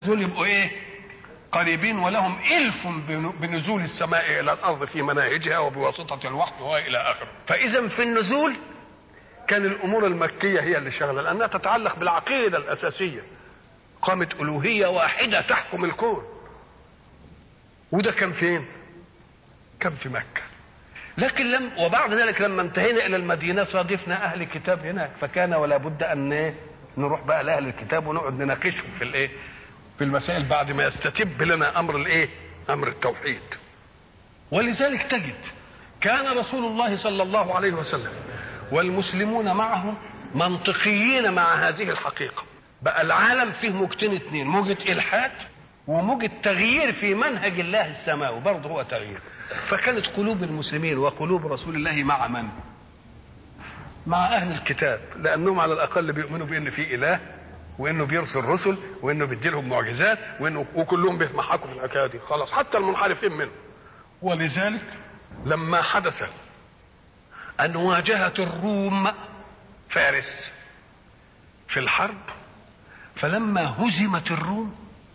دول يبقوا ايه قريبين ولهم الف بنزول السماء الى الارض في مناهجها وبواسطه الوحي والى اخره فاذا في النزول كان الامور المكيه هي اللي شغله لانها تتعلق بالعقيده الاساسيه قامت الوهيه واحده تحكم الكون وده كان فين كان في مكه لكن لم وبعد ذلك لما انتهينا الى المدينه صادفنا اهل كتاب هناك فكان ولا بد ان نروح بقى لاهل الكتاب ونقعد نناقشهم في الايه في المسائل بعد ما يستتب لنا امر الايه امر التوحيد ولذلك تجد كان رسول الله صلى الله عليه وسلم والمسلمون معه منطقيين مع هذه الحقيقه بقى العالم فيه موجتين اتنين موجة الحاد وموجة تغيير في منهج الله السماوي برضه هو تغيير فكانت قلوب المسلمين وقلوب رسول الله مع من مع اهل الكتاب لانهم على الاقل بيؤمنوا بان في اله وانه بيرسل رسل وانه بيدي لهم معجزات وانه وكلهم بيتمحكوا في الحكايه دي خلاص حتى المنحرفين منه ولذلك لما حدث ان واجهت الروم فارس في الحرب فلما هزمت الروم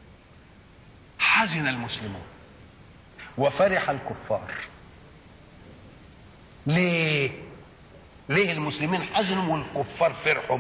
حزن المسلمون وفرح الكفار ليه ليه المسلمين حزنوا والكفار فرحوا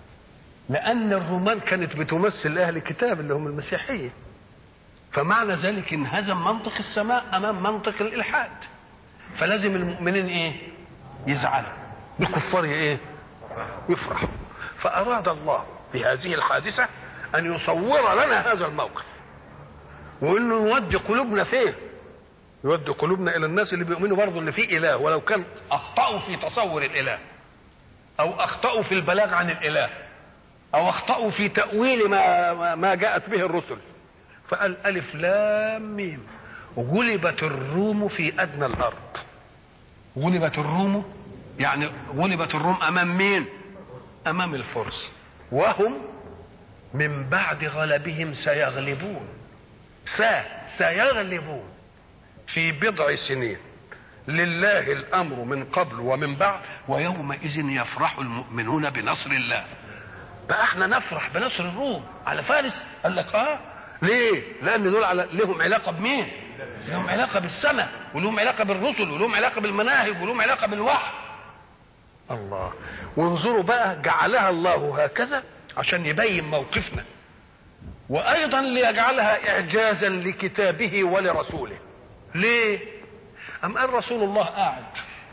لان الرومان كانت بتمثل اهل الكتاب اللي هم المسيحيه فمعنى ذلك انهزم منطق السماء امام منطق الالحاد فلازم المؤمنين ايه يزعلوا الكفار ايه يفرحوا فاراد الله بهذه الحادثه ان يصور لنا هذا الموقف وانه يودي قلوبنا فين يودي قلوبنا الى الناس اللي بيؤمنوا برضه ان في اله ولو كان اخطاوا في تصور الاله او اخطاوا في البلاغ عن الاله او اخطاوا في تاويل ما ما جاءت به الرسل فقال الف لام ميم غلبت الروم في ادنى الارض غلبت الروم يعني غلبت الروم امام مين امام الفرس وهم من بعد غلبهم سيغلبون سا سيغلبون في بضع سنين لله الامر من قبل ومن بعد ويومئذ يفرح المؤمنون بنصر الله بقى احنا نفرح بنصر الروم على فارس قال لك اه ليه لان دول على لهم علاقه بمين لهم علاقه بالسماء ولهم علاقه بالرسل ولهم علاقه بالمناهج ولهم علاقه بالوحي الله وانظروا بقى جعلها الله هكذا عشان يبين موقفنا وايضا ليجعلها اعجازا لكتابه ولرسوله ليه ام قال رسول الله قاعد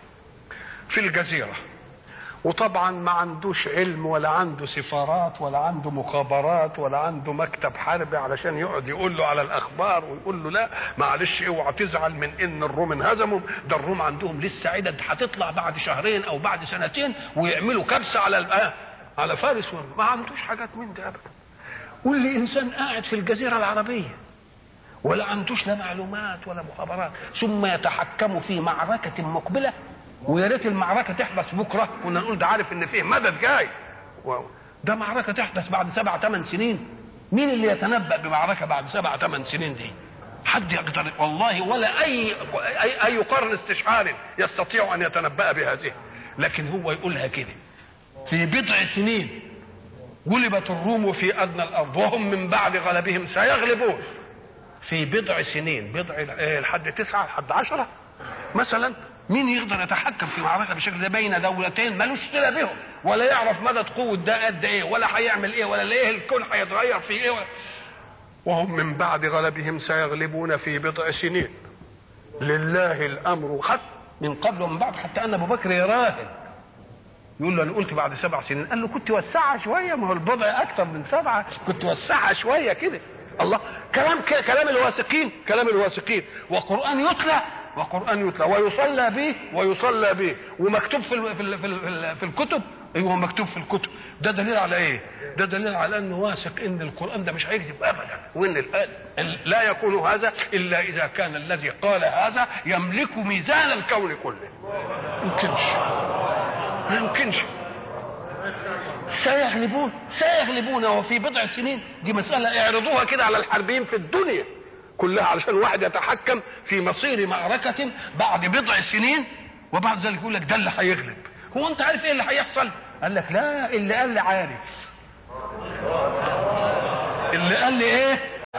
في الجزيره وطبعا ما عندوش علم ولا عنده سفارات ولا عنده مخابرات ولا عنده مكتب حربي علشان يقعد يقول له على الاخبار ويقول له لا معلش اوعى تزعل من ان الروم انهزموا ده الروم عندهم لسه عدد هتطلع بعد شهرين او بعد سنتين ويعملوا كبسه على على فارس ما عندوش حاجات من دي ابدا واللي انسان قاعد في الجزيره العربيه ولا عندوش لا معلومات ولا مخابرات ثم يتحكم في معركه مقبله ويا ريت المعركه تحدث بكره كنا نقول ده عارف ان فيه مدد جاي ده معركه تحدث بعد سبع ثمان سنين مين اللي يتنبأ بمعركه بعد سبع ثمان سنين دي؟ حد يقدر والله ولا اي اي, أي قرن استشعار يستطيع ان يتنبأ بهذه لكن هو يقولها كده في بضع سنين غلبت الروم في ادنى الارض وهم من بعد غلبهم سيغلبون في بضع سنين بضع لحد تسعه لحد عشره مثلا مين يقدر يتحكم في معركه بالشكل ده بين دولتين ملوش صله بهم ولا يعرف مدى قوه ده قد ايه ولا هيعمل ايه ولا ايه الكون هيتغير في ايه ولا وهم من بعد غلبهم سيغلبون في بضع سنين لله الامر خط من قبل ومن بعد حتى ان ابو بكر يراهن يقول له انا قلت بعد سبع سنين قال له كنت وسعها شويه ما هو البضع اكثر من سبعه كنت وسعها شويه كده الله كلام كلام الواثقين كلام الواثقين وقران يتلى وقران يتلى ويصلى به ويصلى به ومكتوب في ال في ال في, ال في الكتب ايوه مكتوب في الكتب ده دليل على ايه ده دليل على انه واثق ان القران ده مش هيكذب ابدا وان لا يكون هذا الا اذا كان الذي قال هذا يملك ميزان الكون كله يمكنش ما يمكنش سيغلبون سيغلبون وفي بضع سنين دي مسألة اعرضوها كده على الحربيين في الدنيا كلها علشان واحد يتحكم في مصير معركة بعد بضع سنين وبعد ذلك يقول لك ده اللي هيغلب هو انت عارف ايه اللي هيحصل قال لك لا اللي قال لي عارف اللي قال لي ايه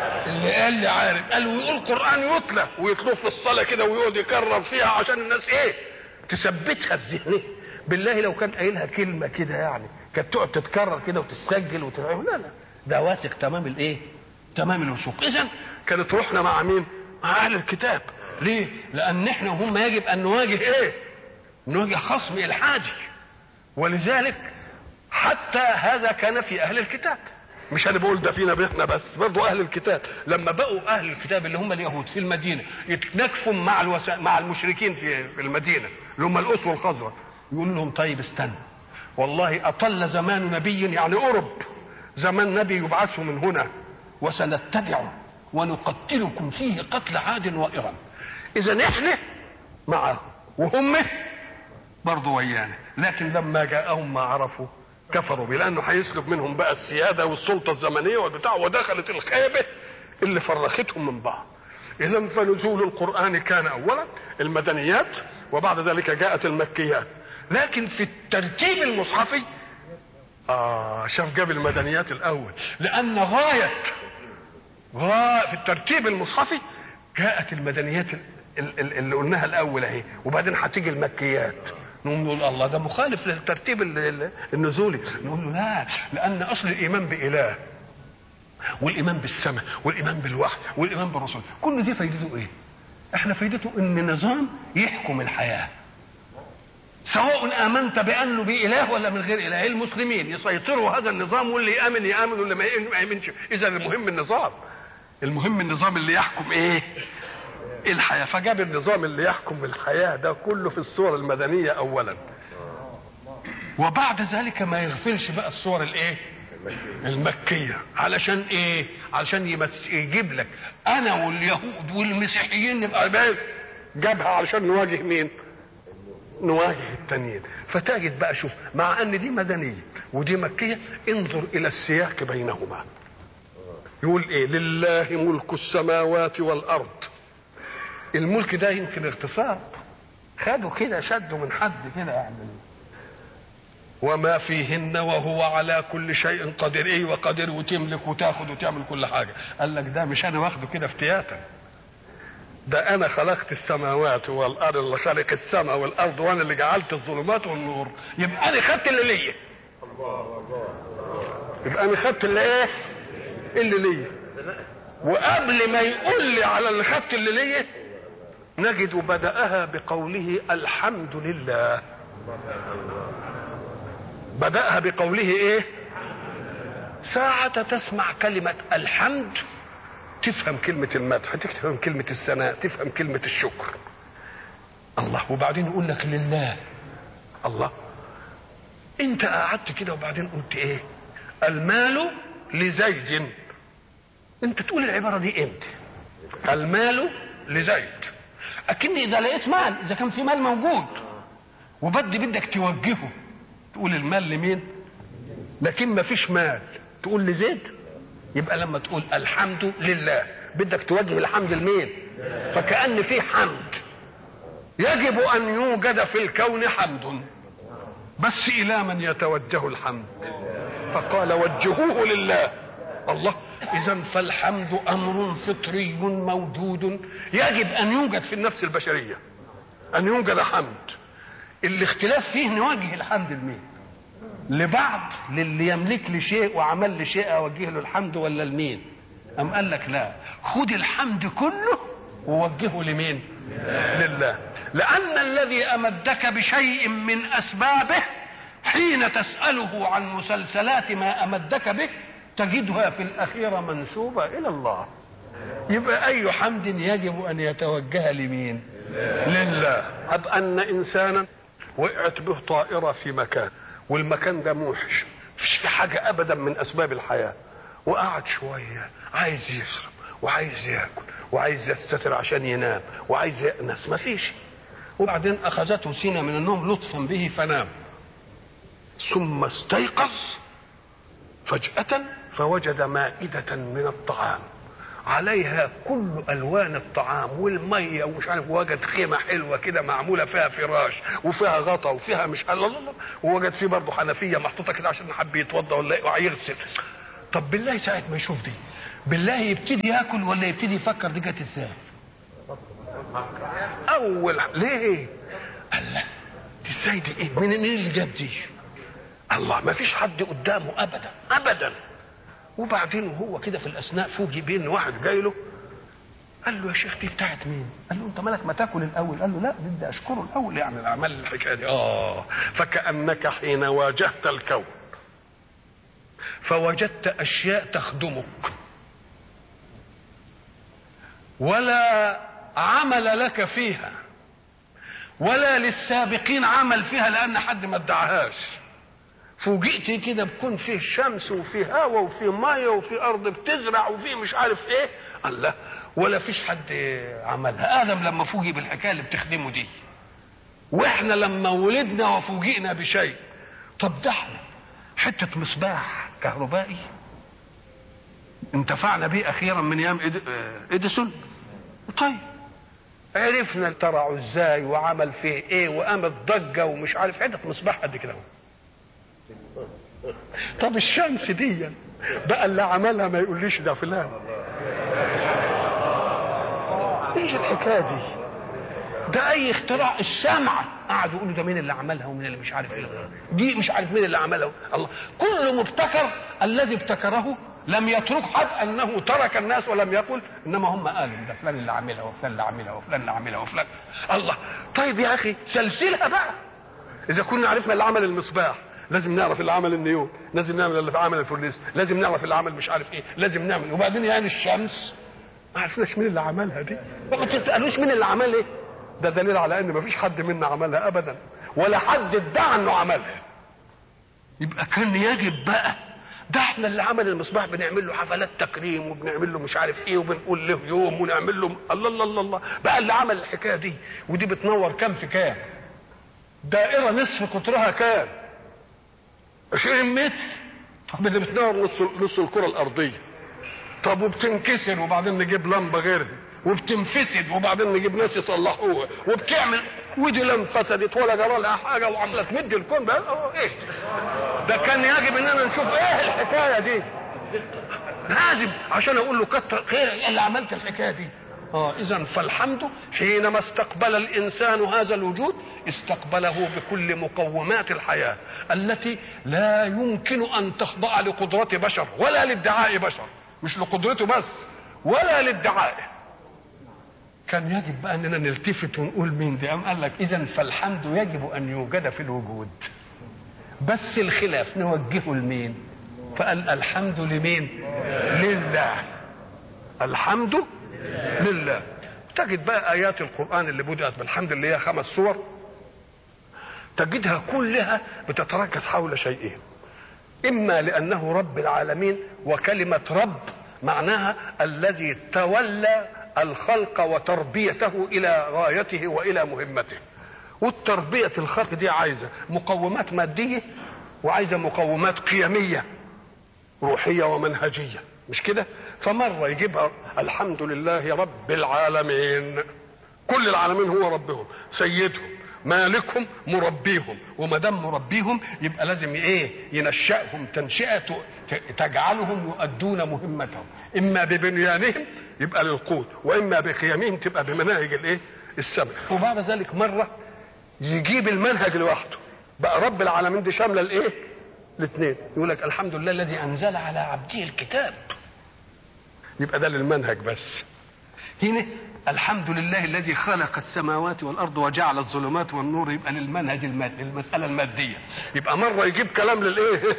قال لي عارف قال ويقول قران يتلى ويتلوه في الصلاه كده ويقعد يكرر فيها عشان الناس ايه تثبتها الذهنيه بالله لو كان قايلها كلمه كده يعني كانت تقعد تتكرر كده وتسجل وتفهم لا لا ده واثق تمام الايه تمام الوثوق اذا كانت روحنا مع مين مع اهل الكتاب ليه لان احنا وهم يجب ان نواجه ايه نواجه خصم الحادي ولذلك حتى هذا كان في اهل الكتاب مش انا بقول ده فينا احنا بس برضه اهل الكتاب لما بقوا اهل الكتاب اللي هم اليهود في المدينه يتنكفوا مع الوسا... مع المشركين في في المدينه اللي هم الاس والخزرج يقول لهم طيب استنى والله اطل زمان نبي يعني قرب زمان نبي يبعث من هنا وسنتبعه ونقتلكم فيه قتل عاد وإرم إذا إحنا معه وهم برضه ويانا لكن لما جاءهم ما عرفوا كفروا به لأنه هيسلب منهم بقى السيادة والسلطة الزمنية والبتاع ودخلت الخيبة اللي فرختهم من بعض إذا فنزول القرآن كان أولا المدنيات وبعد ذلك جاءت المكيات لكن في الترتيب المصحفي آه شاف جاب المدنيات الأول لأن غاية غاية في الترتيب المصحفي جاءت المدنيات اللي قلناها الأول أهي وبعدين هتيجي المكيات نقوم نقول الله ده مخالف للترتيب النزولي نقول له لا لأن أصل الإيمان بإله والإيمان بالسماء والإيمان بالوحي والإيمان بالرسول كل دي فايدته إيه؟ احنا فايدته ان نظام يحكم الحياه سواء امنت بانه باله ولا من غير اله المسلمين يسيطروا هذا النظام واللي يامن يامن واللي ما يامنش اذا المهم النظام المهم النظام اللي يحكم ايه الحياه فجاب النظام اللي يحكم الحياه ده كله في الصور المدنيه اولا وبعد ذلك ما يغفلش بقى الصور الايه المكية علشان ايه علشان يمس... يجيب لك انا واليهود والمسيحيين نبقى بقى جابها علشان نواجه مين نواجه التانيين فتجد بقى شوف مع ان دي مدنية ودي مكية انظر الى السياق بينهما يقول ايه لله ملك السماوات والارض الملك ده يمكن اغتصاب خدوا كده شدوا من حد كده يعني وما فيهن وهو على كل شيء قدير ايه وقدير وتملك وتاخد وتعمل كل حاجه قال لك ده مش انا واخده كده افتياتا ده انا خلقت السماوات والارض اللي خلق السماء والارض وانا اللي جعلت الظلمات والنور يبقى انا خدت اللي ليا يبقى انا خدت اللي ايه اللي ليا وقبل ما يقول لي على اللي خدت اللي ليا نجد بدأها بقوله الحمد لله بدأها بقوله ايه ساعة تسمع كلمة الحمد تفهم كلمة المدح تفهم كلمة الثناء تفهم كلمة الشكر الله وبعدين يقول لك لله الله انت قعدت كده وبعدين قلت ايه المال لزيد انت تقول العبارة دي امتى المال لزيد اكني اذا لقيت مال اذا كان في مال موجود وبدي بدك توجهه تقول المال لمين لكن ما فيش مال تقول لزيد يبقى لما تقول الحمد لله بدك توجه الحمد لمين فكأن في حمد يجب أن يوجد في الكون حمد بس إلى من يتوجه الحمد فقال وجهوه لله الله إذا فالحمد أمر فطري موجود يجب أن يوجد في النفس البشرية أن يوجد حمد الاختلاف فيه نوجه الحمد لمين لبعض للي يملك لي شيء وعمل لي شيء اوجه له الحمد ولا لمين ام قال لك لا خد الحمد كله ووجهه لمين لله لان الذي امدك بشيء من اسبابه حين تساله عن مسلسلات ما امدك به تجدها في الاخيره منسوبه الى الله يبقى اي حمد يجب ان يتوجه لمين لله أب ان انسانا وقعت به طائرة في مكان والمكان ده موحش مفيش في حاجة أبدا من أسباب الحياة وقعد شوية عايز يشرب وعايز ياكل وعايز يستتر عشان ينام وعايز يأنس مفيش وبعدين أخذته سنة من النوم لطفا به فنام ثم استيقظ فجأة فوجد مائدة من الطعام عليها كل الوان الطعام والميه ومش عارف وجد خيمه حلوه كده معموله فيها فراش وفيها غطا وفيها مش الله الله ووجد فيه برضه حنفيه محطوطه كده عشان حب يتوضا ولا يغسل طب بالله ساعه ما يشوف دي بالله يبتدي ياكل ولا يبتدي يفكر دي جت ازاي اول ليه قال لا دي ازاي دي ايه من مين اللي جاب دي الله ما فيش حد قدامه ابدا ابدا وبعدين وهو كده في الاثناء فوجئ بان واحد جاي له قال له يا شيخ دي بتاعت مين؟ قال له انت مالك ما تاكل الاول؟ قال له لا بدي اشكره الاول يعني العمل الحكايه دي اه فكانك حين واجهت الكون فوجدت اشياء تخدمك ولا عمل لك فيها ولا للسابقين عمل فيها لان حد ما ادعاهاش فوجئت كده بكون فيه شمس وفيه هواء وفيه ميه وفيه ارض بتزرع وفيه مش عارف ايه الله ولا فيش حد عملها ادم لما فوجئ بالحكايه اللي بتخدمه دي واحنا لما ولدنا وفوجئنا بشيء طب ده احنا حته مصباح كهربائي انتفعنا به اخيرا من ايام اديسون طيب عرفنا ترعوا ازاي وعمل فيه ايه وقامت ضجه ومش عارف حته مصباح قد كده طب الشمس دي بقى اللي عملها ما يقوليش ده فلان ايش الحكايه دي ده اي اختراع الشمعة قعدوا يقولوا ده مين اللي عملها ومين اللي مش عارف ايه دي مش عارف مين اللي عملها الله كل مبتكر الذي ابتكره لم يترك حد انه ترك الناس ولم يقل انما هم قالوا ده فلان اللي عاملها وفلان اللي عاملها وفلان اللي عاملها وفلان الله طيب يا اخي سلسلها بقى اذا كنا عرفنا اللي عمل المصباح لازم نعرف اللي عمل النيون لازم نعمل اللي عمل الفورنيس لازم نعرف اللي عمل مش عارف ايه لازم نعمل وبعدين يعني الشمس ما عرفناش مين اللي عملها دي ما تسالوش مين اللي عمل ايه ده دليل على ان ما فيش حد منا عملها ابدا ولا حد ادعى انه عملها يبقى كان يجب بقى ده احنا اللي عمل المصباح بنعمل له حفلات تكريم وبنعمل له مش عارف ايه وبنقول له يوم ونعمل له الله الله الله الله بقى اللي عمل الحكايه دي ودي بتنور كام في كام دائره نصف قطرها كام 20 متر طب اللي بتنور نص نص الكره الارضيه طب وبتنكسر وبعدين نجيب لمبه غيرها وبتنفسد وبعدين نجيب ناس يصلحوها وبتعمل ودي لا انفسدت ولا جرى لها حاجه وعماله تمد الكون بقى ايش ده كان يجب اننا نشوف ايه الحكايه دي لازم عشان اقول له كتر خير ايه اللي عملت الحكايه دي اه اذا فالحمد حينما استقبل الانسان هذا الوجود استقبله بكل مقومات الحياه التي لا يمكن ان تخضع لقدره بشر ولا لادعاء بشر مش لقدرته بس ولا لادعائه كان يجب بقى اننا نلتفت ونقول مين دي ام قال لك اذا فالحمد يجب ان يوجد في الوجود بس الخلاف نوجهه لمين فقال الحمد لمين لله الحمد لله تجد بقى ايات القران اللي بدات بالحمد اللي هي خمس سور تجدها كلها بتتركز حول شيئين اما لانه رب العالمين وكلمه رب معناها الذي تولى الخلق وتربيته الى غايته والى مهمته والتربيه الخلق دي عايزه مقومات ماديه وعايزه مقومات قيميه روحيه ومنهجيه مش كده فمره يجيبها الحمد لله رب العالمين كل العالمين هو ربهم سيدهم مالكهم مربيهم وما دام مربيهم يبقى لازم ايه ينشأهم تنشئه تجعلهم يؤدون مهمتهم اما ببنيانهم يبقى للقوت واما بقيمهم تبقى بمناهج الايه السمع وبعد ذلك مره يجيب المنهج لوحده بقى رب العالمين دي شامله الايه الاثنين يقول لك الحمد لله الذي انزل على عبده الكتاب يبقى ده للمنهج بس هنا الحمد لله الذي خلق السماوات والارض وجعل الظلمات والنور يبقى للمنهج المادي للمساله الماديه يبقى مره يجيب كلام للايه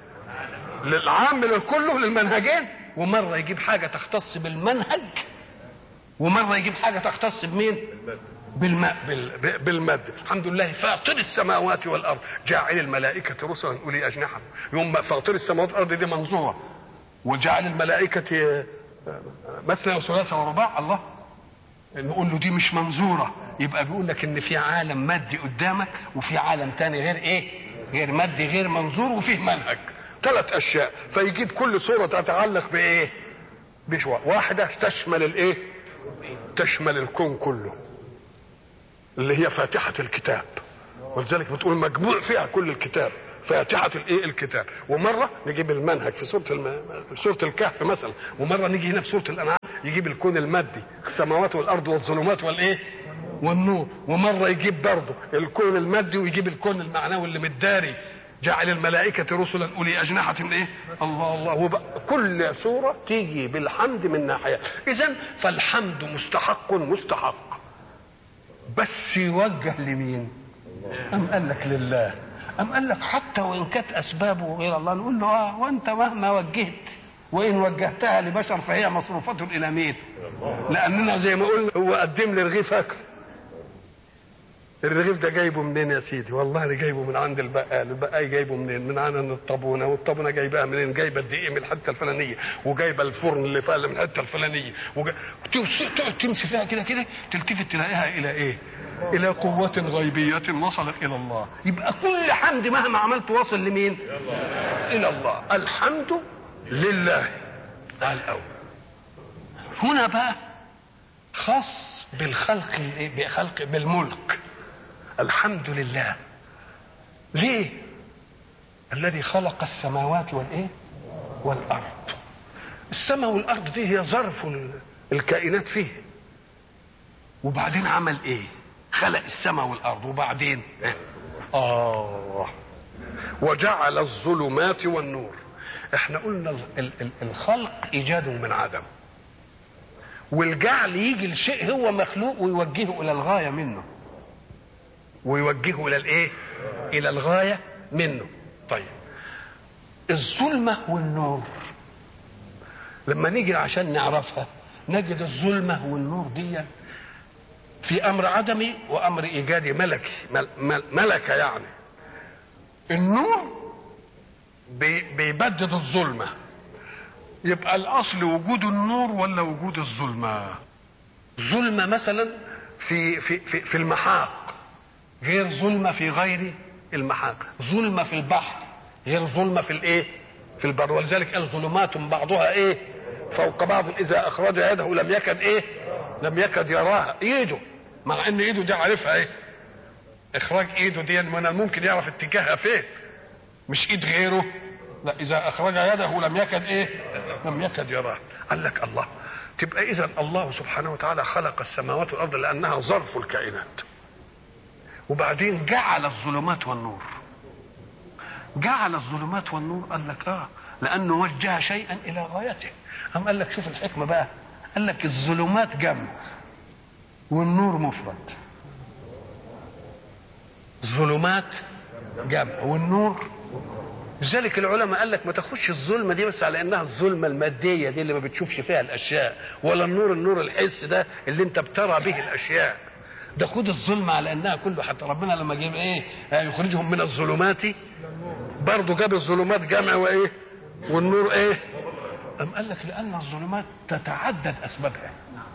للعام للكله للمنهجين ومره يجيب حاجه تختص بالمنهج ومره يجيب حاجه تختص بمين بالماء بال... بالمد الحمد لله فاطر السماوات والارض جاعل الملائكه رسلا اولي اجنحه يوم فاطر السماوات والارض دي منظوره وجعل الملائكه مثنى وثلاثه ورباع الله نقول له دي مش منظوره يبقى بيقول لك ان في عالم مادي قدامك وفي عالم تاني غير ايه غير مادي غير منظور وفيه منهج ثلاث اشياء فيجيب كل صوره تتعلق بايه بشوى واحده تشمل الايه تشمل الكون كله اللي هي فاتحه الكتاب ولذلك بتقول مجموع فيها كل الكتاب فاتحه الايه الكتاب ومره نجيب المنهج في سوره الم... في سوره الكهف مثلا ومره نيجي هنا في سوره الانعام يجيب الكون المادي السماوات والارض والظلمات والايه والنور ومره يجيب برضه الكون المادي ويجيب الكون المعنوي اللي متداري جعل الملائكة رسلا أولي أجنحة إيه؟ الله الله وبقى كل سورة تيجي بالحمد من ناحية إذا فالحمد مستحق مستحق بس يوجه لمين؟ أم قال لك لله أم قال لك حتى وإن كانت أسبابه غير الله نقول له آه وأنت مهما وجهت وإن وجهتها لبشر فهي مصروفة إلى مين؟ لأننا زي ما قلنا هو قدم لي رغيف أكل الرغيف ده جايبه منين يا سيدي والله انا جايبه من عند البقال البقال جايبه منين من عند الطابونه والطابونه جايبها منين جايبه الدقيق من الحته الفلانيه وجايبه الفرن اللي فيها من الحته الفلانيه وجا... تقعد تمشي فيها كده كده تلتفت تلاقيها الى ايه الى قوة غيبية وصلت الى الله يبقى كل حمد مهما عملت واصل لمين الى الله الحمد لله ده الاول هنا بقى خاص بالخلق بخلق بالملك الحمد لله ليه الذي خلق السماوات والايه والارض السماء والارض دي هي ظرف الكائنات فيه وبعدين عمل ايه خلق السماء والارض وبعدين اه وجعل الظلمات والنور احنا قلنا الخلق ايجاد من عدم والجعل يجي لشيء هو مخلوق ويوجهه الى الغايه منه ويوجهه الى الايه الى الغايه منه طيب الظلمه والنور لما نيجي عشان نعرفها نجد الظلمه والنور دي في امر عدمي وامر ايجادي ملكي مل مل ملكه يعني النور بي بيبدد الظلمه يبقى الاصل وجود النور ولا وجود الظلمه ظلمه مثلا في في في, في المحاق غير ظلمه في غير المحاق ظلمه في البحر غير ظلمه في الايه في البر ولذلك قال ظلمات بعضها ايه فوق بعض اذا اخرج يده لم يكد ايه لم يكد يراها ايده مع ان ايده دي عارفها ايه اخراج ايده دي من الممكن يعرف اتجاهها فين مش ايد غيره لا اذا اخرج يده لم يكد ايه لم يكد يراه قال لك الله تبقى اذا الله سبحانه وتعالى خلق السماوات والارض لانها ظرف الكائنات وبعدين جعل الظلمات والنور جعل الظلمات والنور قال لك اه لانه وجه شيئا الى غايته أم قال لك شوف الحكمه بقى قال لك الظلمات جمع والنور مفرد ظلمات جمع والنور لذلك العلماء قال لك ما تاخدش الظلمه دي بس على انها الظلمه الماديه دي اللي ما بتشوفش فيها الاشياء ولا النور النور الحس ده اللي انت بترى به الاشياء ده خد الظلمه على انها كله حتى ربنا لما جاب ايه يخرجهم من الظلمات برضه جاب الظلمات جمع وايه والنور ايه أم قال لك لأن الظلمات تتعدد أسبابها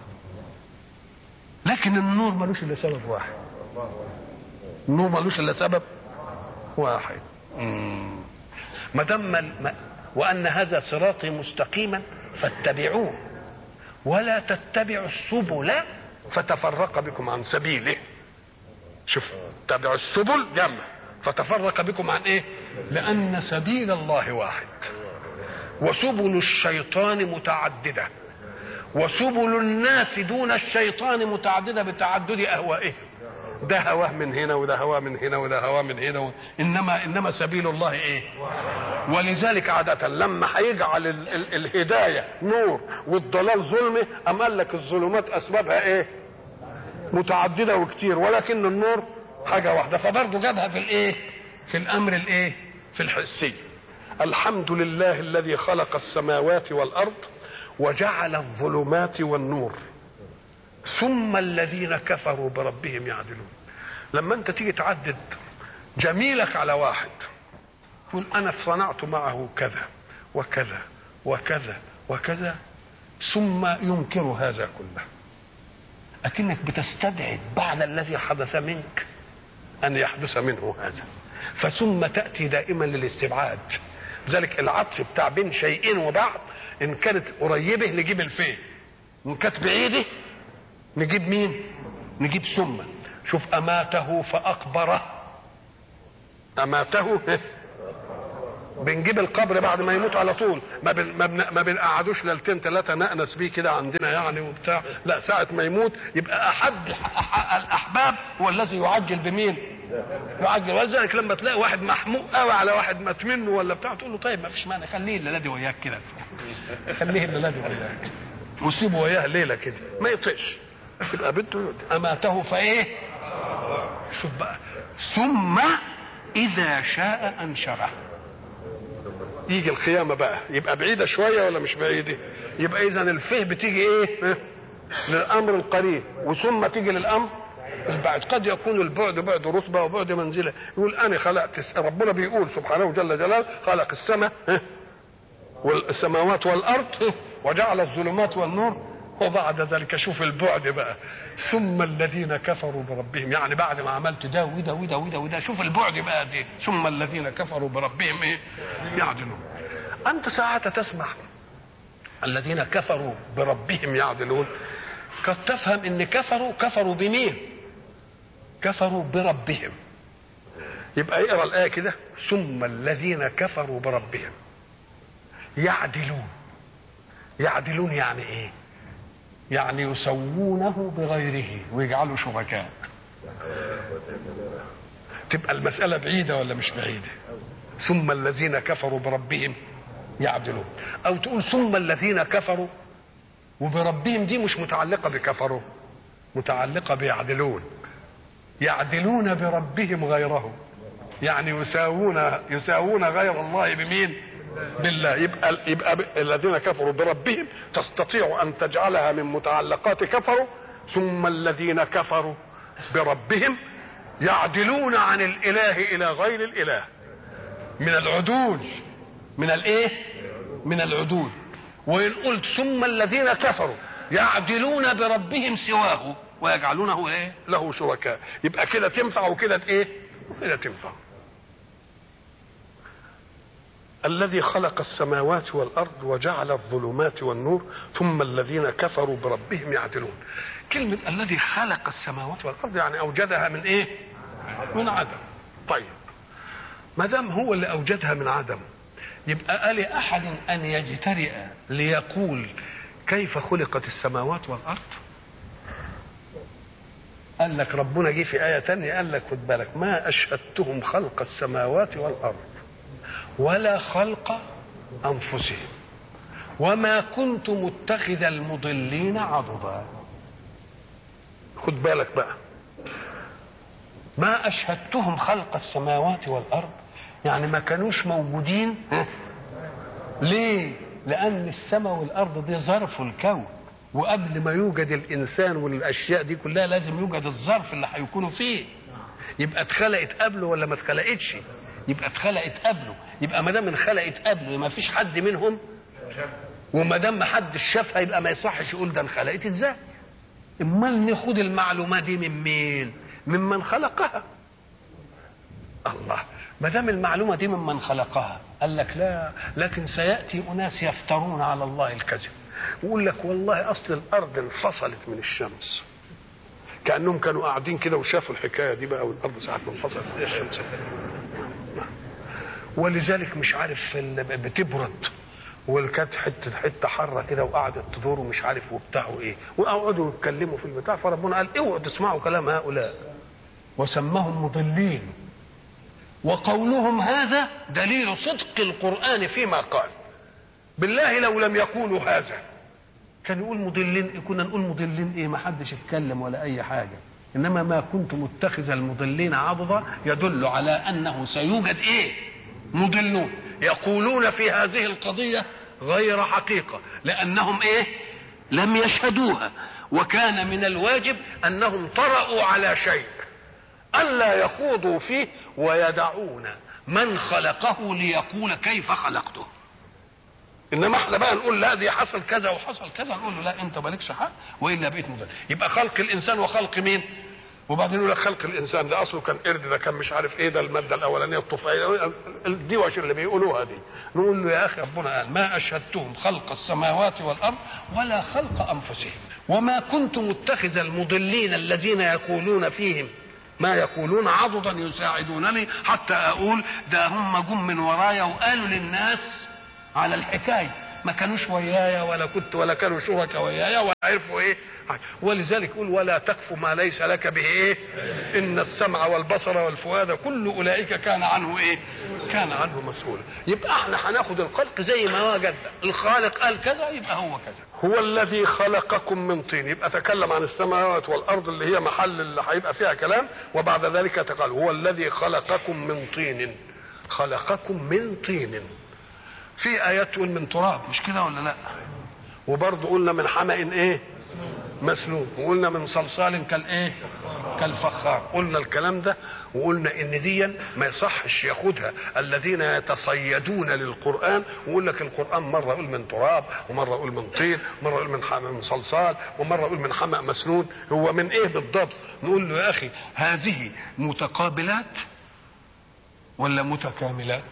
لكن النور ملوش إلا سبب واحد النور ملوش إلا سبب واحد ما دام وأن هذا صراطي مستقيما فاتبعوه ولا تتبعوا السبل فتفرق بكم عن سبيله شوف تبعوا السبل جمع فتفرق بكم عن ايه لأن سبيل الله واحد وسبل الشيطان متعددة وسبل الناس دون الشيطان متعددة بتعدد أهوائهم ده هواه من هنا وده هواه من هنا وده هواه من هنا و... انما انما سبيل الله ايه ولذلك عادة لما هيجعل ال... ال... الهداية نور والضلال ظلمة أم قال لك الظلمات أسبابها ايه متعددة وكتير ولكن النور حاجة واحدة فبرضه جابها في الايه في الأمر الايه في الحسي الحمد لله الذي خلق السماوات والارض وجعل الظلمات والنور ثم الذين كفروا بربهم يعدلون لما انت تيجي تعدد جميلك على واحد تقول انا صنعت معه كذا وكذا وكذا وكذا ثم ينكر هذا كله اكنك بتستبعد بعد الذي حدث منك ان يحدث منه هذا فثم تاتي دائما للاستبعاد ذلك العطف بتاع بين شيئين وبعض ان كانت قريبه نجيب الفين وان كانت بعيده نجيب مين نجيب ثم شوف اماته فاقبره اماته بنجيب القبر بعد ما يموت على طول ما بن ما, بن ما بنقعدوش ليلتين ثلاثه نأنس بيه كده عندنا يعني وبتاع لا ساعه ما يموت يبقى احد الاحباب هو الذي يعجل بمين؟ يعجل ولذلك لما تلاقي واحد محموق قوي على واحد مات منه ولا بتاع تقول له طيب ما فيش مانع خليه الليله دي وياك كده خليه الليله دي وياك وسيبه وياه ليله كده ما يطيش يبقى بده اماته فايه؟ شوف بقى ثم اذا شاء انشره يجي القيامة بقى يبقى بعيدة شوية ولا مش بعيدة يبقى إذا الفه بتيجي إيه للأمر القريب وثم تيجي للأمر البعد قد يكون البعد بعد رتبة وبعد منزلة يقول أنا خلقت ربنا بيقول سبحانه جل جلاله خلق السماء والسماوات والأرض وجعل الظلمات والنور وبعد ذلك شوف البعد بقى ثم الذين كفروا بربهم يعني بعد ما عملت ده وده وده وده وده شوف البعد بقى دي ثم الذين كفروا بربهم ايه يعدلون انت ساعة تسمع الذين كفروا بربهم يعدلون قد تفهم ان كفروا كفروا بمين كفروا بربهم يبقى اقرا الايه كده ثم الذين كفروا بربهم يعدلون يعدلون يعني ايه يعني يسوونه بغيره ويجعلوا شركاء تبقى المسألة بعيدة ولا مش بعيدة ثم الذين كفروا بربهم يعدلون أو تقول ثم الذين كفروا وبربهم دي مش متعلقة بكفروا متعلقة بيعدلون يعدلون بربهم غيره يعني يساوون يساوون غير الله بمين؟ بالله يبقى يبقى الذين كفروا بربهم تستطيع ان تجعلها من متعلقات كفروا ثم الذين كفروا بربهم يعدلون عن الاله الى غير الاله من العدول من الايه من العدول وان قلت ثم الذين كفروا يعدلون بربهم سواه ويجعلونه ايه له شركاء يبقى كده تنفع وكده ايه وكده تنفع الذي خلق السماوات والارض وجعل الظلمات والنور ثم الذين كفروا بربهم يعدلون كلمه الذي خلق السماوات والارض يعني اوجدها من ايه من عدم طيب ما دام هو اللي اوجدها من عدم يبقى ألي أحد أن يجترئ ليقول كيف خلقت السماوات والأرض قال لك ربنا جه في آية تانية قال لك خد بالك ما أشهدتهم خلق السماوات والأرض ولا خلق انفسهم وما كنت متخذ المضلين عضدا خد بالك بقى ما اشهدتهم خلق السماوات والارض يعني ما كانوش موجودين ليه لان السماء والارض دي ظرف الكون وقبل ما يوجد الانسان والاشياء دي كلها لازم يوجد الظرف اللي هيكونوا فيه يبقى اتخلقت قبله ولا ما اتخلقتش يبقى اتخلقت قبله يبقى ما دام انخلقت قبله ما فيش حد منهم وما دام ما حدش شافها يبقى ما يصحش يقول ده انخلقت ازاي امال ناخد المعلومه دي من مين ممن خلقها الله ما دام المعلومه دي ممن خلقها قال لك لا لكن سياتي اناس يفترون على الله الكذب ويقول لك والله اصل الارض انفصلت من الشمس كانهم كانوا قاعدين كده وشافوا الحكايه دي بقى والارض ساعه ما انفصلت من الشمس ولذلك مش عارف بتبرد وكانت حته حته حره كده وقعدت تدور ومش عارف وبتاع وايه وقعدوا يتكلموا في البتاع فربنا قال اوعوا تسمعوا كلام هؤلاء وسماهم مضلين وقولهم هذا دليل صدق القران فيما قال بالله لو لم يقولوا هذا كان يقول مضلين كنا نقول مضلين ايه ما حدش اتكلم ولا اي حاجه انما ما كنت متخذ المضلين عضدا يدل على انه سيوجد ايه مضلون يقولون في هذه القضيه غير حقيقه لانهم ايه لم يشهدوها وكان من الواجب انهم طرأوا على شيء الا يخوضوا فيه ويدعون من خلقه ليقول كيف خلقته انما احنا بقى نقول لا دي حصل كذا وحصل كذا نقول له لا انت مالكش حق والا بقيت مضل يبقى خلق الانسان وخلق مين وبعدين يقول لك خلق الانسان ده اصله كان قرد ده كان مش عارف ايه ده الماده الاولانيه الطفيليه الديوش اللي بيقولوها دي نقول له يا اخي ربنا قال ما اشهدتهم خلق السماوات والارض ولا خلق انفسهم وما كنت متخذ المضلين الذين يقولون فيهم ما يقولون عضدا يساعدونني حتى اقول ده هم جم من ورايا وقالوا للناس على الحكايه ما كانوش ويايا ولا كنت ولا كانوا شركاء ويايا وعرفوا ايه ولذلك يقول ولا تقف ما ليس لك به ايه ان السمع والبصر والفؤاد كل اولئك كان عنه ايه كان عنه مسؤولا يبقى احنا هناخد الخلق زي ما وجد الخالق قال كذا يبقى هو كذا هو الذي خلقكم من طين يبقى تكلم عن السماوات والارض اللي هي محل اللي هيبقى فيها كلام وبعد ذلك تقال هو الذي خلقكم من طين خلقكم من طين في ايات تقول من تراب مش كده ولا لا وبرضه قلنا من حمأ ايه مسنون وقلنا من صلصال كالايه كالفخار قلنا الكلام ده وقلنا ان دي ما يصحش ياخدها الذين يتصيدون للقران ويقول لك القران مره يقول من تراب ومره يقول من طين مره يقول من من صلصال ومره يقول من حمأ مسنون هو من ايه بالضبط نقول له يا اخي هذه متقابلات ولا متكاملات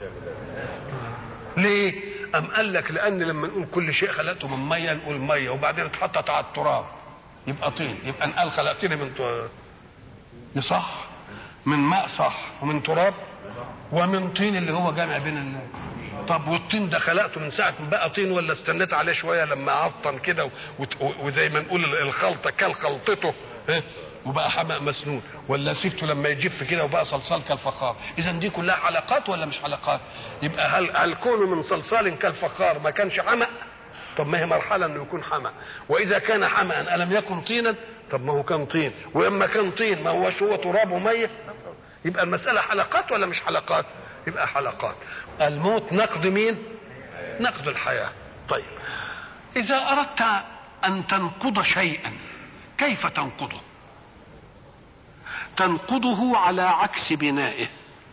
ليه أم قال لك لأن لما نقول كل شيء خلقته من مية نقول مية وبعدين اتحطت على التراب يبقى طين يبقى نقال خلقتني من تراب صح من ماء صح ومن تراب ومن طين اللي هو جامع بين ال... طب والطين ده خلقته من ساعة ما بقى طين ولا استنيت عليه شوية لما عطن كده وزي ما نقول الخلطة كل خلطته وبقى حمأ مسنون ولا سبته لما يجف كده وبقى صلصال كالفخار اذا دي كلها حلقات ولا مش حلقات يبقى هل هل كونه من صلصال كالفخار ما كانش حمأ طب ما هي مرحله انه يكون حمأ واذا كان حمأ الم يكن طينا طب ما هو كان طين واما كان طين ما هوش هو تراب وميه يبقى المساله حلقات ولا مش حلقات يبقى حلقات الموت نقد مين نقد الحياه طيب اذا اردت ان تنقض شيئا كيف تنقضه تنقضه على عكس بنائه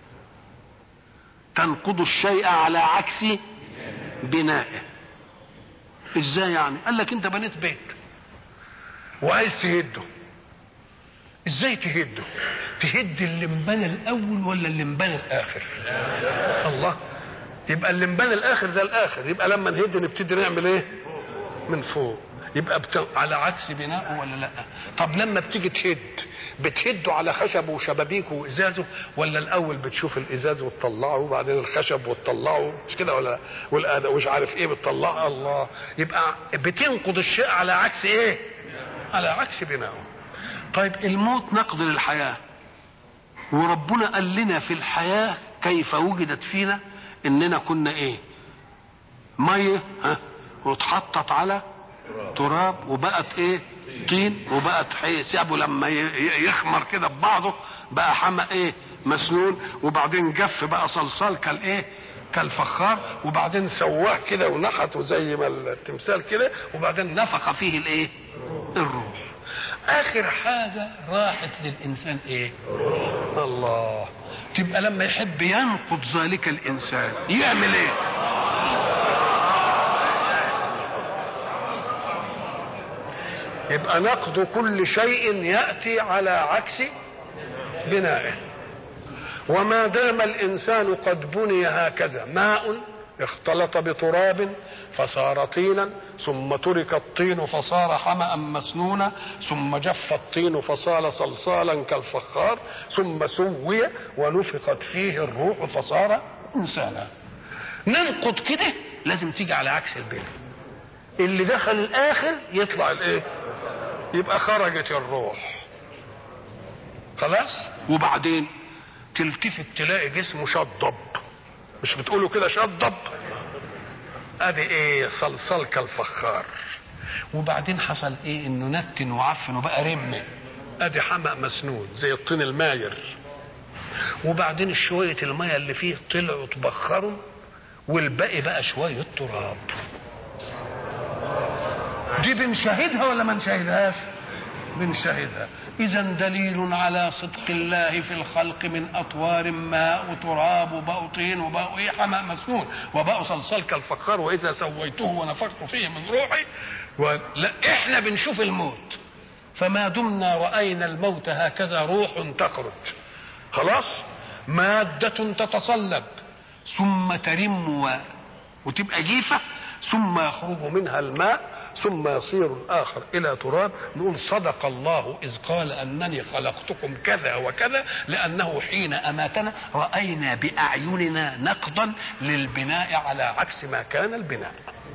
تنقض الشيء على عكس بنائه ازاي يعني قال لك انت بنيت بيت وعايز تهده ازاي تهده تهد اللي انبنى الاول ولا اللي انبنى الاخر الله يبقى اللي انبنى الاخر ده الاخر يبقى لما نهد نبتدي نعمل ايه من فوق يبقى بت... على عكس بنائه ولا لا طب لما بتيجي تهد بتهده على خشبه وشبابيكه وازازه ولا الاول بتشوف الازاز وتطلعه وبعدين الخشب وتطلعه مش كده ولا ولا ومش عارف ايه بتطلعه الله يبقى بتنقض الشيء على عكس ايه على عكس بنائه طيب الموت نقد للحياه وربنا قال لنا في الحياه كيف وجدت فينا اننا كنا ايه ميه ها واتحطت على تراب وبقت ايه طين وبقت سابه لما يخمر كده ببعضه بقى حمى ايه مسنون وبعدين جف بقى صلصال كالايه كالفخار وبعدين سواه كده ونحته زي ما التمثال كده وبعدين نفخ فيه الايه الروح اخر حاجه راحت للانسان ايه الله تبقى لما يحب ينقض ذلك الانسان يعمل ايه يبقى نقد كل شيء ياتي على عكس بنائه وما دام الانسان قد بني هكذا ماء اختلط بتراب فصار طينا ثم ترك الطين فصار حمأ مسنونا ثم جف الطين فصار صلصالا كالفخار ثم سوي ونفخت فيه الروح فصار انسانا ننقض كده لازم تيجي على عكس البناء اللي دخل الاخر يطلع الايه يبقى خرجت الروح خلاص وبعدين تلتفت تلاقي جسمه شضب مش بتقولوا كده شضب ادي ايه صلصال كالفخار وبعدين حصل ايه انه نتن وعفن وبقى رمه ادي حمأ مسنون زي الطين الماير وبعدين شوية المية اللي فيه طلعوا تبخروا والباقي بقى شوية تراب دي بنشاهدها ولا ما نشاهدهاش بنشاهدها اذا دليل على صدق الله في الخلق من اطوار ماء وتراب وبقوا طين وبقوا ايه حماء مسنون وبقوا صلصال كالفخار واذا سويته ونفخت فيه من روحي ولا احنا بنشوف الموت فما دمنا راينا الموت هكذا روح تخرج خلاص ماده تتصلب ثم ترم و... وتبقى جيفه ثم يخرج منها الماء ثم يصير الآخر إلى تراب نقول صدق الله إذ قال أنني خلقتكم كذا وكذا لأنه حين أماتنا رأينا بأعيننا نقضا للبناء على عكس ما كان البناء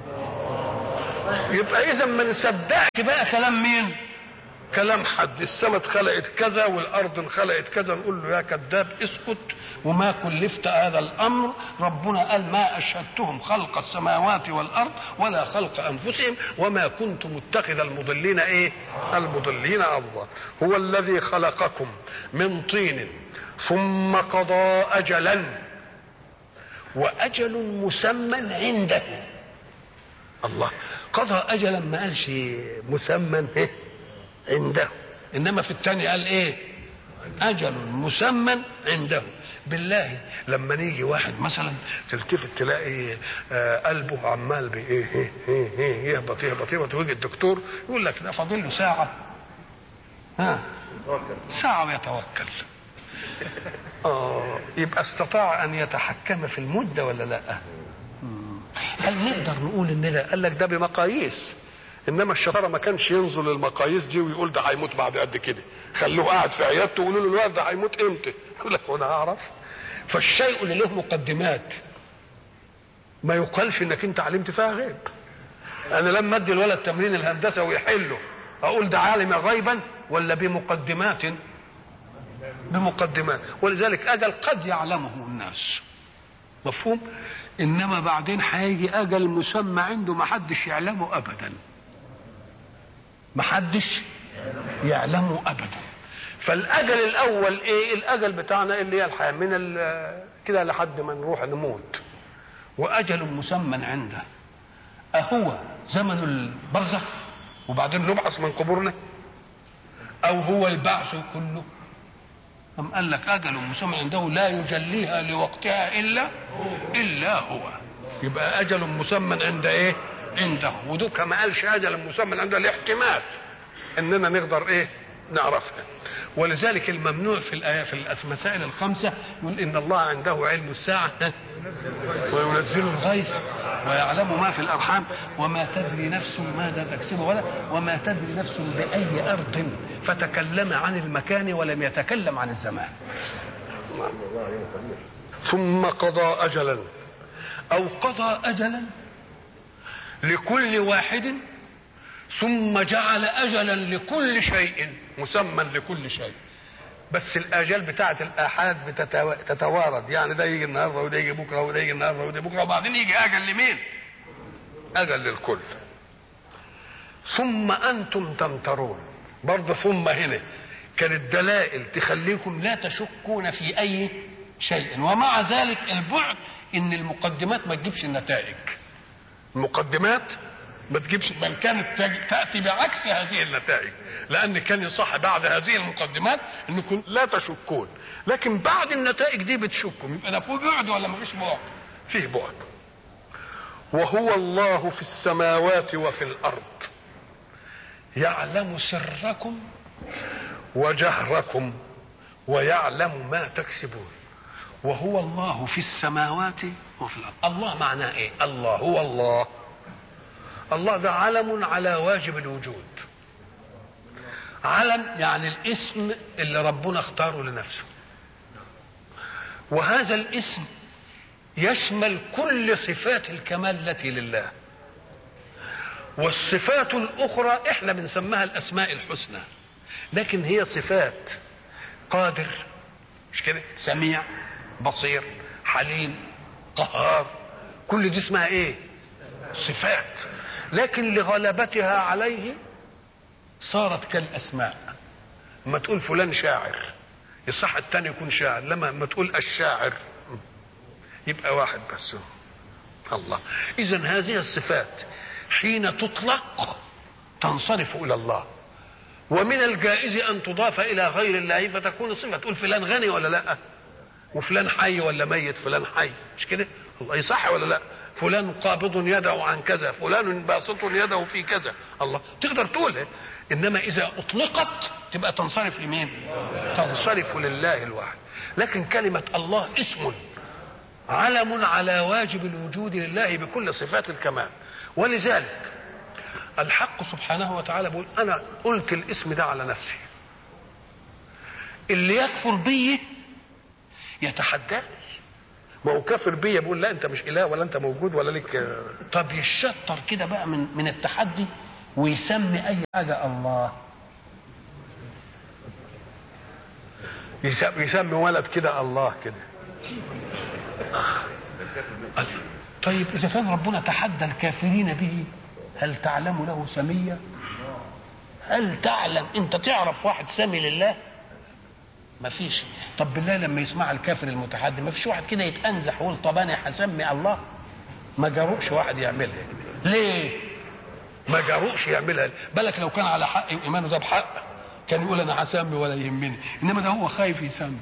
يبقى إذا ما نصدقش بقى كلام مين؟ كلام حد السماء اتخلقت كذا والارض انخلقت كذا نقول له يا كذاب اسكت وما كلفت هذا الامر ربنا قال ما اشهدتهم خلق السماوات والارض ولا خلق انفسهم وما كنت متخذ المضلين ايه المضلين الله هو الذي خلقكم من طين ثم قضى اجلا واجل مسمى عنده الله قضى اجلا ما قالش مسمى إيه؟ عنده انما في الثاني قال ايه اجل مسمى عنده بالله لما نيجي واحد مثلا تلتفت تلاقي آه قلبه عمال بايه إيه إيه إيه يهبط يهبط يهبط ويجي الدكتور يقول لك ده فاضل له ساعه ها ساعه ويتوكل اه يبقى استطاع ان يتحكم في المده ولا لا هل نقدر نقول ان ده قال لك ده بمقاييس انما الشطاره ما كانش ينظر للمقاييس دي ويقول ده هيموت بعد قد كده خلوه قاعد في عيادته ويقولوا له الواد ده هيموت امتى يقول لك وانا اعرف فالشيء اللي له مقدمات ما يقالش انك انت علمت فيها غيب انا لما ادي الولد تمرين الهندسه ويحله اقول ده عالم غيبا ولا بمقدمات بمقدمات ولذلك اجل قد يعلمه الناس مفهوم انما بعدين هيجي اجل مسمى عنده ما حدش يعلمه ابدا ما حدش يعلمه ابدا فالاجل الاول ايه الاجل بتاعنا اللي هي الحياه من كده لحد ما نروح نموت واجل مسمى عنده اهو زمن البرزخ وبعدين نبعث من قبورنا او هو البعث كله أم قال لك أجل مسمى عنده لا يجليها لوقتها إلا إلا هو يبقى أجل مسمى عند إيه؟ عنده ودوك ما قالش أجل مسمى عنده الاحتمال إننا نقدر إيه؟ نعرفها ولذلك الممنوع في الآية في المسائل الخمسة يقول إن الله عنده علم الساعة وينزل الغيث ويعلم ما في الأرحام وما تدري نفس ماذا تكسب ولا وما تدري نفس بأي أرض فتكلم عن المكان ولم يتكلم عن الزمان ثم قضى أجلا أو قضى أجلا لكل واحد ثم جعل أجلا لكل شيء مسمى لكل شيء بس الاجال بتاعت الاحاد بتتوارد يعني ده يجي النهارده وده يجي بكره وده يجي النهارده وده بكره وبعدين يجي اجل لمين؟ اجل للكل ثم انتم تمترون برضه ثم هنا كانت دلائل تخليكم لا تشكون في اي شيء ومع ذلك البعد ان المقدمات ما تجيبش النتائج المقدمات ما تجيبش بل كانت تاتي بعكس هذه النتائج لان كان يصح بعد هذه المقدمات انكم لا تشكون لكن بعد النتائج دي بتشكوا يبقى ده في بعد ولا ما فيش بعد فيه بعد وهو الله في السماوات وفي الارض يعلم سركم وجهركم ويعلم ما تكسبون وهو الله في السماوات وفي الارض الله معناه ايه الله هو الله الله ده علم على واجب الوجود علم يعني الاسم اللي ربنا اختاره لنفسه وهذا الاسم يشمل كل صفات الكمال التي لله والصفات الاخرى احنا بنسميها الاسماء الحسنى لكن هي صفات قادر مش كده سميع بصير حليم قهار كل دي اسمها ايه صفات لكن لغلبتها عليه صارت كالاسماء ما تقول فلان شاعر يصح الثاني يكون شاعر لما ما تقول الشاعر يبقى واحد بس الله اذا هذه الصفات حين تطلق تنصرف الى الله ومن الجائز ان تضاف الى غير الله فتكون صفه تقول فلان غني ولا لا وفلان حي ولا ميت فلان حي مش كده الله يصح ولا لا فلان قابض يده عن كذا فلان باسط يده في كذا الله تقدر تقول انما اذا اطلقت تبقى تنصرف لمين تنصرف لله الواحد لكن كلمه الله اسم علم على واجب الوجود لله بكل صفات الكمال ولذلك الحق سبحانه وتعالى بيقول انا قلت الاسم ده على نفسي اللي يكفر بي يتحداني ما هو كافر بيا بيقول لا انت مش اله ولا انت موجود ولا لك طب يشطر كده بقى من من التحدي ويسمي اي حاجه الله يسمي, يسمي ولد كده الله كده طيب اذا كان ربنا تحدى الكافرين به هل تعلم له سميه هل تعلم انت تعرف واحد سامي لله ما فيش طب بالله لما يسمع الكافر المتحدي ما فيش واحد كده يتأنزح ويقول طب انا هسمي الله ما جرؤش واحد يعملها ليه ما جرؤش يعملها بالك لو كان على حق وايمانه ده بحق كان يقول انا هسمي ولا يهمني انما ده هو خايف يسمي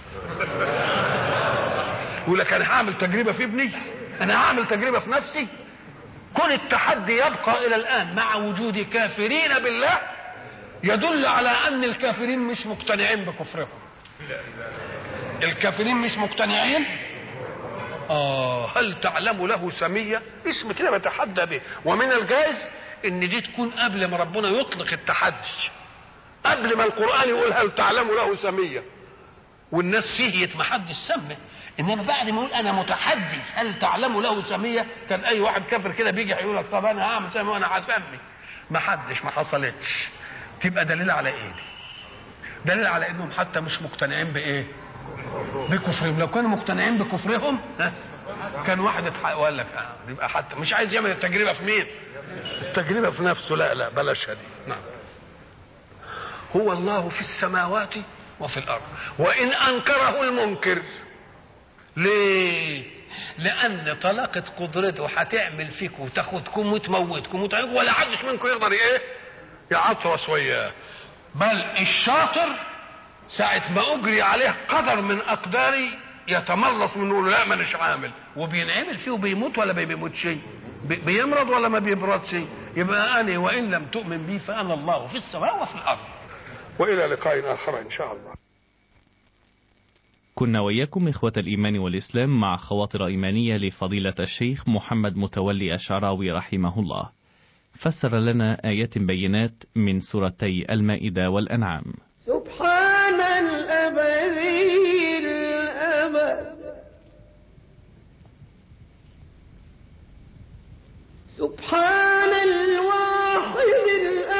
يقول لك انا هعمل تجربه في ابني انا هعمل تجربه في نفسي كل التحدي يبقى الى الان مع وجود كافرين بالله يدل على ان الكافرين مش مقتنعين بكفرهم الكافرين مش مقتنعين اه هل تعلم له سميه اسم كده بتحدى به ومن الجائز ان دي تكون قبل ما ربنا يطلق التحدي قبل ما القران يقول هل تعلم له سميه والناس فيهيت ما حدش سمى انما بعد ما يقول انا متحدي هل تعلم له سميه كان اي واحد كافر كده بيجي يقول لك طب انا هعمل سميه وانا هسمي ما حدش ما حصلتش تبقى دليل على ايه دليل على انهم حتى مش مقتنعين بايه بكفرهم لو كانوا مقتنعين بكفرهم ها كان واحد اتحقق وقال لك آه يبقى حتى مش عايز يعمل التجربه في مين التجربه في نفسه لا لا بلاش دي نعم هو الله في السماوات وفي الارض وان انكره المنكر ليه لان طلاقه قدرته هتعمل فيكم وتاخدكم وتموتكم وتعيقكم ولا حدش منكم يقدر ايه يعطرس وياه بل الشاطر ساعة ما أجري عليه قدر من أقداري يتملص منه لا مانيش عامل وبينعمل فيه وبيموت ولا بيموت شيء بيمرض ولا ما بيبردش يبقى أنا وإن لم تؤمن بي فأنا الله في السماء وفي الأرض وإلى لقاء آخر إن شاء الله كنا وإياكم إخوة الإيمان والإسلام مع خواطر إيمانية لفضيلة الشيخ محمد متولي الشعراوي رحمه الله فسر لنا آيات بينات من سورتي المائدة والأنعام سبحان الأبدي الأبد سبحان